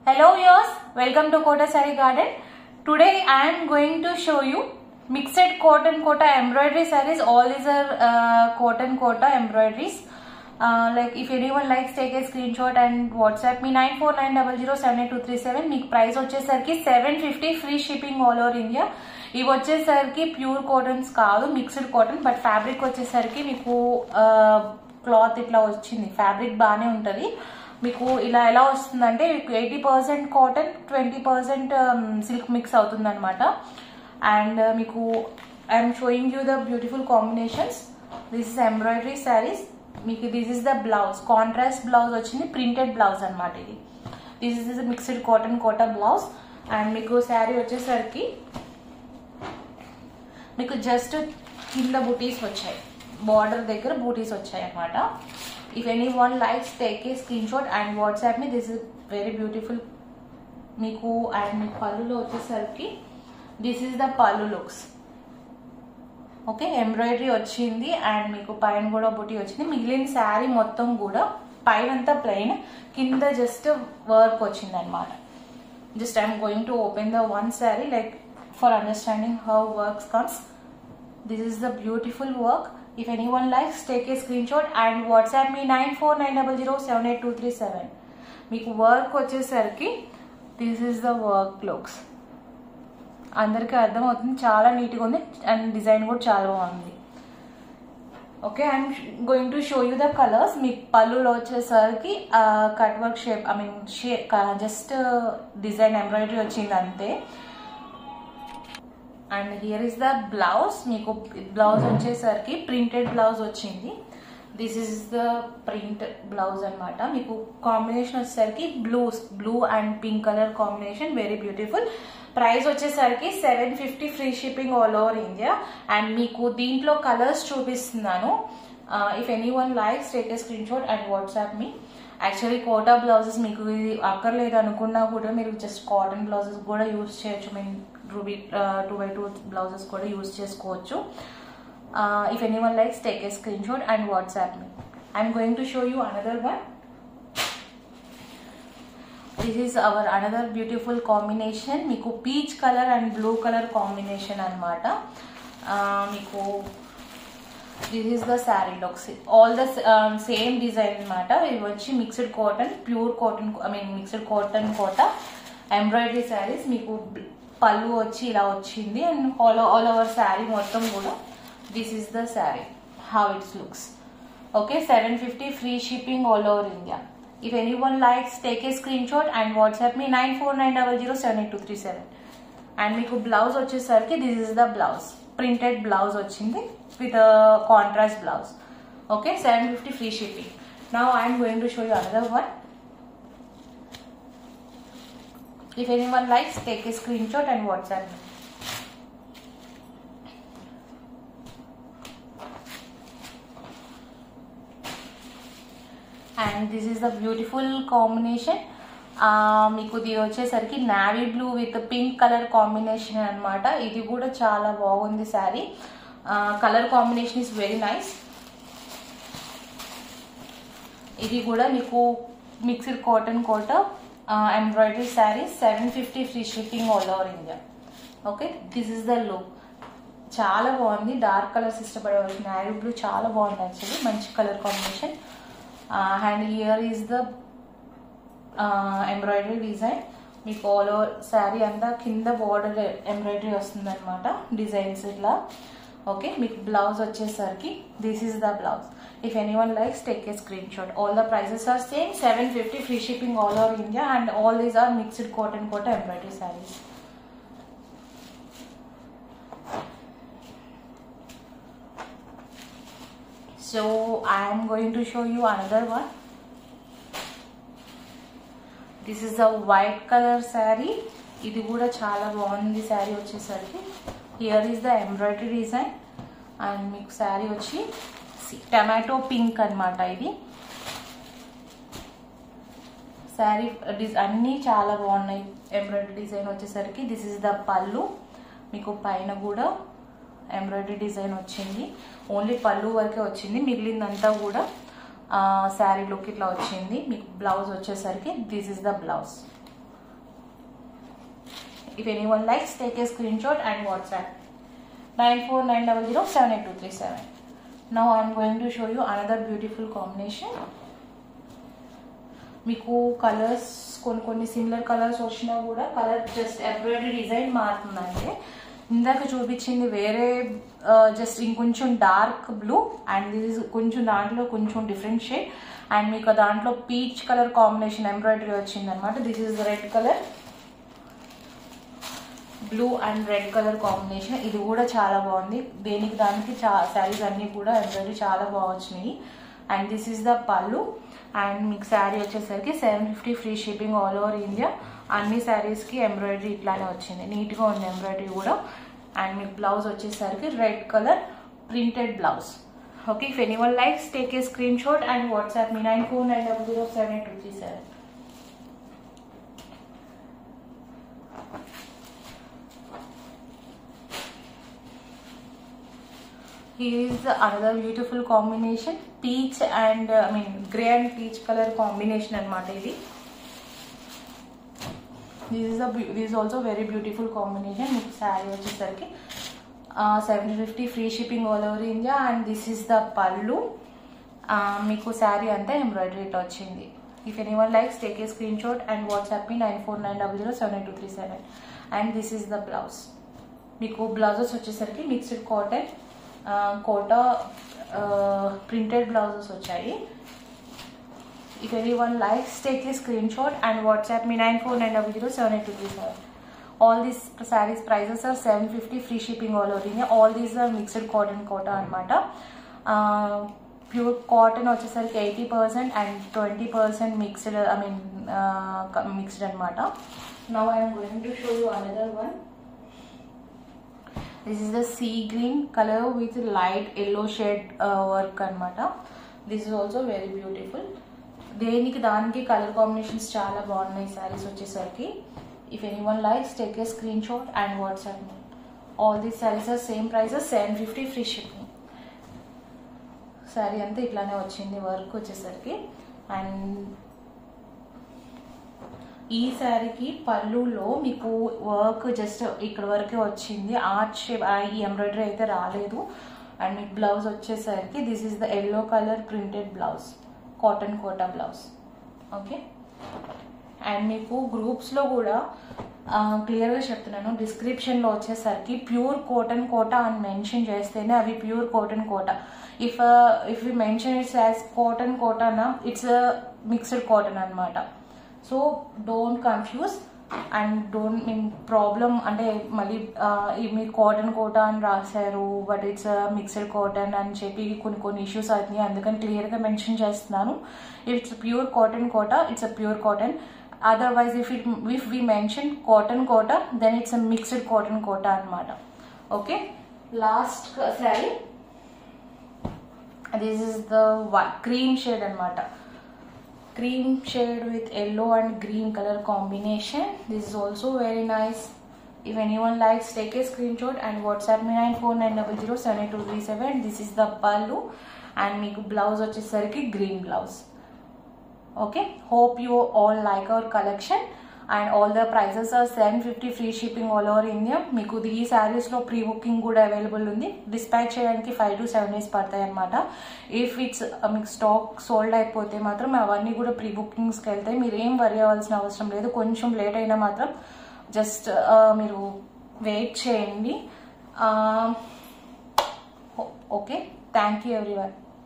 Hello viewers, welcome to Kota Sari Garden. Today I am going to show you mixed cotton kota embroidery sarees. All these are uh, cotton kota embroideries. Uh, like if anyone likes take a screenshot and WhatsApp me 9490078237 మీకు price వచ్చేసరికి seven fifty free shipping all over India ఇవి వచ్చేసరికి pure cottons కాదు mixed cotton but fabric వచ్చేసరికి మీకు cloth ఇట్లా వచ్చింది fabric బాగానే ఉంటుంది మీకు ఇలా ఎలా వస్తుందంటే మీకు eighty percent cotton twenty percent silk mix అవుతుంది అనమాట అండ్ మీకు I'm showing you the beautiful combinations this is embroidery saris మీకు this is the blouse contrast blouse వచ్చింది ప్రింటెడ్ బ్లౌజ్ అనమాట ఇది this is mixed cotton Kota blouse and మీకు శారీ వచ్చేసరికి మీకు జస్ట్ కింద బూటీస్ వచ్చాయి బార్డర్ దగ్గర బూటీస్ వచ్చాయి అనమాట if anyone likes take a screenshot and WhatsApp me this is very beautiful మీకు అండ్ మీ పళ్ళులో వచ్చేసరికి this is the pallu looks okay embroidery వచ్చింది అండ్ మీకు పైన కూడా బుటీ వచ్చింది మిగిలిన శారీ మొత్తం కూడా పైన అంతా ప్లెయిన్ కింద జస్ట్ వర్క్ వచ్చింది అనమాట just I'm going to open the one sari like for understanding how works comes this is the beautiful work if anyone likes take a screenshot and WhatsApp me nine four nine double zero seven eight two three seven మీకు work వచ్చేసరికి this is the work looks అందరికీ అర్థమవుతుంది చాలా నీట్గా ఉంది and design కూడా చాలా బాగుంది okay I'm going to show you the colours మీ పళ్ళులో వచ్చేసరికి cut work shape I mean షే జస్ట్ డిజైన్ ఎంబ్రాయిడరీ వచ్చింది అంతే and here is the blouse మీకు బ్లౌజ్ వచ్చేసరికి ప్రింటెడ్ బ్లౌజ్ వచ్చింది this is the print blouse అనమాట మీకు కాంబినేషన్ వచ్చేసరికి blue blue and pink colour combination very beautiful price వచ్చేసరికి seven fifty free shipping all over India and మీకు దీంట్లో colours చూపిస్తున్నాను if anyone likes take a screenshot and WhatsApp me actually Kota blouses మీకు ఇది అక్కర్లేదు అనుకున్నా కూడా మీరు జస్ట్ కాటన్ బ్లౌజెస్ కూడా యూజ్ చేయొచ్చు mean ruby two by two blouses కూడా యూజ్ చేసుకోవచ్చు if anyone likes take a screenshot and WhatsApp me I'm going to show you another one this is our another beautiful combination మీకు peach colour and blue colour combination అనమాట మీకు this is the sari looks all the same design అనమాట ఇవి వచ్చి mixed cotton pure cotton I mean mixed cotton Kota embroidery saris మీకు పళ్ళు వచ్చి ఇలా వచ్చింది and all all over sari మొత్తం కూడా this is the sari how it's looks okay seven fifty free shipping all over India if anyone likes take a screenshot and WhatsApp me nine four nine double zero seven eight two three seven and మీకు blouse వచ్చేసరికి this is the blouse printed blouse వచ్చింది with contrast blouse okay seven fifty free shipping now I'm going to show you another one if anyone likes take a screenshot and WhatsApp me and this is the beautiful combination మీకు ఇది వచ్చేసరికి navy blue with pink colour combination అనమాట ఇది కూడా చాలా బాగుంది sari colour combination is very nice ఇది కూడా మీకు mixed cotton Kota embroidery sari seven fifty free shipping all over India okay this is the look చాలా బాగుంది డార్క్ కలర్స్ ఇష్టపడే వాళ్ళకి నావీ బ్లూ చాలా బాగుంది యాక్చువల్లీ మంచి colour combination and here is the embroidery design మీకు ఆల్ ఓవర్ శారీ అంతా కింద బార్డర్ ఎంబ్రాయిడరీ వస్తుంది అనమాట డిజైన్స్ ఇట్లా ఓకే మీకు బ్లౌజ్ వచ్చేసరికి this is the blouse if anyone likes take a screenshot all the prizes are same seven fifty free shipping all over India and all these are mixed cotton Kota embroidery saris so i am going to show you another one this is a white color saree ఇది కూడా చాలా బాగుంది శారీ వచ్చేసరికి here is the embroidery design and మీకు శారీ వచ్చి tomato pink అనమాట ఇది శారీ అన్నీ చాలా బాగున్నాయి ఎంబ్రాయిడరీ డిజైన్ వచ్చేసరికి దిస్ ఇస్ ద పళ్ళు మీకు పైన కూడా ఎంబ్రాయిడరీ డిజైన్ వచ్చింది ఓన్లీ పళ్ళు వరకే వచ్చింది మిగిలిందంతా కూడా శారీ లుక్ ఇట్లా వచ్చింది మీకు బ్లౌజ్ వచ్చేసరికి this is the blouse if anyone likes take a screenshot and WhatsApp nine four nine double zero seven eight two three seven now I'm going to show you another beautiful combination మీకు colours కొన్ని కొన్ని similar colours వచ్చినా కూడా colour just embroidery design మారుతుందంటే ఇందాక చూపించింది వేరే just ఇంకొంచెం డార్క్ బ్లూ అండ్ దిస్ కొంచెం దాంట్లో కొంచెం డిఫరెంట్ షేడ్ అండ్ మీకు దాంట్లో పీచ్ కలర్ కాంబినేషన్ ఎంబ్రాయిడరీ వచ్చింది అనమాట this is red colour blue and red colour combination ఇది కూడా చాలా బాగుంది దేనికి దానికి చా శారీస్ అన్నీ కూడా ఎంబ్రాయిడరీ చాలా బాగా వచ్చినాయి and this is the pallu and మీకు శారీ వచ్చేసరికి seven fifty free shipping all over India అన్ని శారీస్కి ఎంబ్రాయిడరీ ఇట్లానే వచ్చింది నీట్గా ఉంది ఎంబ్రాయిడరీ కూడా అండ్ మీకు బ్లౌజ్ వచ్చేసరికి red colour printed blouse okay if anyone likes take a screenshot and WhatsApp me nine four nine double zero seven eight two three seven Here is another beautiful combination peach and uh, I mean grey and peach color combination అనమాట ఇది this is this is also very beautiful combination మీకు శారీ వచ్చేసరికి seven fifty free shipping all over India and this is the pallu మీకు శారీ అంతా embroidery వచ్చింది if anyone likes take a screenshot and WhatsApp me nine four nine double zero seven eight two three seven and this is the blouse మీకు blouses వచ్చేసరికి mixed cotton Kota printed blouses వచ్చాయి if anyone likes take a screenshot and WhatsApp me nine four nine double zero seven eight two three seven all these saris prizes are seven fifty free shipping all over India all these are mixed cotton Kota అనమాట pure cotton వచ్చేసరికి eighty percent and twenty percent mixed I mean mixed అనమాట now I'm going to show you another one this is the sea green colour with light yellow shade work అనమాట this is also very beautiful దేనికి దానికి colour combinations చాలా బాగున్నాయి శారీస్ వచ్చేసరికి if anyone likes take a screenshot and WhatsApp me all these saris are same prices seven fifty free shipping sari అంతా ఇట్లానే వచ్చింది work వచ్చేసరికి అండ్ ఈ శారీకి పళ్ళులో మీకు వర్క్ జస్ట్ ఇక్కడ వరకే వచ్చింది ఆర్ట్ షేప్ ఈ ఎంబ్రాయిడరీ అయితే రాలేదు అండ్ మీకు బ్లౌజ్ వచ్చేసరికి this is the yellow colour printed blouse cotton Kota blouse okay and మీకు గ్రూప్స్లో కూడా క్లియర్గా చెప్తున్నాను డిస్క్రిప్షన్లో వచ్చేసరికి ప్యూర్ కాటన్ కోటా అని మెన్షన్ చేస్తేనే అవి pure cotton Kota if if you mention it's as cotton కోటానా ఇట్స్ మిక్స్డ్ కాటన్ అనమాట so don't confuse and don't mean problem అంటే మళ్ళీ మీరు కాటన్ కోటా అని రాశారు బట్ ఇట్స్ మిక్స్డ్ కాటన్ అని చెప్పి కొన్ని కొన్ని ఇష్యూస్ అవుతున్నాయి అందుకని క్లియర్గా మెన్షన్ చేస్తున్నాను it's pure cotton Kota it's a pure cotton otherwise if it if we mention cotton Kota then it's a mixed cotton Kota అనమాట okay last sari this is the cream shade అనమాట cream shade with yellow and green color combination this is also very nice if anyone likes take a screenshot and whatsapp me 9490078237 this is the pallu and మీకు blouse వచ్చేసరికి green blouse okay hope you all like our collection and all the prizes are seven fifty free shipping all over India మీకు ఈ శారీస్లో pre booking కూడా available ఉంది dispatch చేయడానికి five to seven days పడతాయి అనమాట ఇఫ్ ఇట్స్ మీకు stock sold అయిపోతే మాత్రం అవన్నీ కూడా ప్రీ బుకింగ్స్కి వెళ్తాయి మీరు ఏం వరి అవ్వాల్సిన అవసరం లేదు కొంచెం లేట్ అయినా మాత్రం జస్ట్ మీరు వెయిట్ చేయండి ఓకే థ్యాంక్ యూ ఎవ్రీవన్